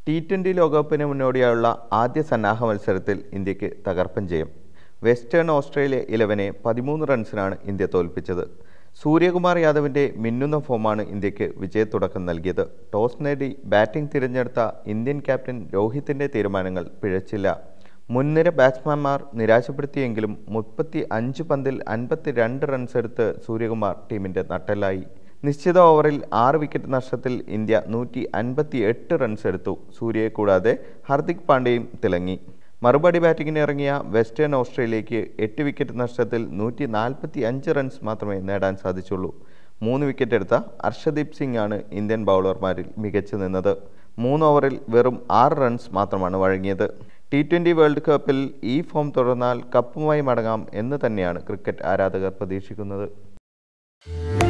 T twenty ലോകകപ്പിന് മുന്നോടിയായുള്ള ആദ്യ സന്നാഹ മത്സരത്തിൽ ഇന്ത്യക്ക് തകർപ്പൻ ജയം വെസ്റ്റേൺ ഓസ്ട്രേലിയ ഇലവനെ പതിമൂന്ന് റൺസിനാണ് ഇന്ത്യ തോൽപ്പിച്ചത് സൂര്യകുമാർ യാദവിൻ്റെ മിന്നുന്ന ഫോമാണ് ഇന്ത്യക്ക് വിജയത്തുടക്കം നൽകിയത് ടോസ് നേടി ബാറ്റിംഗ് തിരഞ്ഞെടുത്ത ഇന്ത്യൻ ക്യാപ്റ്റൻ രോഹിത്തിൻ്റെ തീരുമാനങ്ങൾ പിഴച്ചില്ല മുൻനിര ബാറ്റ്സ്മാൻമാർ നിരാശപ്പെടുത്തിയെങ്കിലും മുപ്പത്തി അഞ്ച് പന്തിൽ അൻപത്തി രണ്ട് റൺസ് എടുത്ത് സൂര്യകുമാർ ടീമിൻ്റെ നട്ടെല്ലായി നിശ്ചിത ഓവറിൽ ആറ് വിക്കറ്റ് നഷ്ടത്തിൽ ഇന്ത്യ നൂറ്റി അൻപത്തി എട്ട് റൺസ് എടുത്തു സൂര്യയെ കൂടാതെ ഹർദിക് പാണ്ഡ്യയും തിളങ്ങി മറുപടി ബാറ്റിങ്ങിന് ഇറങ്ങിയ വെസ്റ്റേൺ ഓസ്ട്രേലിയയ്ക്ക് എട്ട് വിക്കറ്റ് നഷ്ടത്തിൽ നൂറ്റി നാൽപ്പത്തി അഞ്ച് റൺസ് മാത്രമേ നേടാൻ സാധിച്ചുള്ളൂ മൂന്ന് വിക്കറ്റ് എടുത്ത അർഷദീപ് സിംഗ് ആണ് ഇന്ത്യൻ ബൗളർമാരിൽ മികച്ചു നിന്നത് മൂന്ന് ഓവറിൽ വെറും ആറ് റൺസ് മാത്രമാണ് വഴങ്ങിയത് ടി ട്വൻ്റി വേൾഡ് കപ്പിൽ ഈ ഫോം തുടർന്നാൽ കപ്പുമായി മടങ്ങാം എന്ന് തന്നെയാണ് ക്രിക്കറ്റ് ആരാധകർ പ്രതീക്ഷിക്കുന്നത്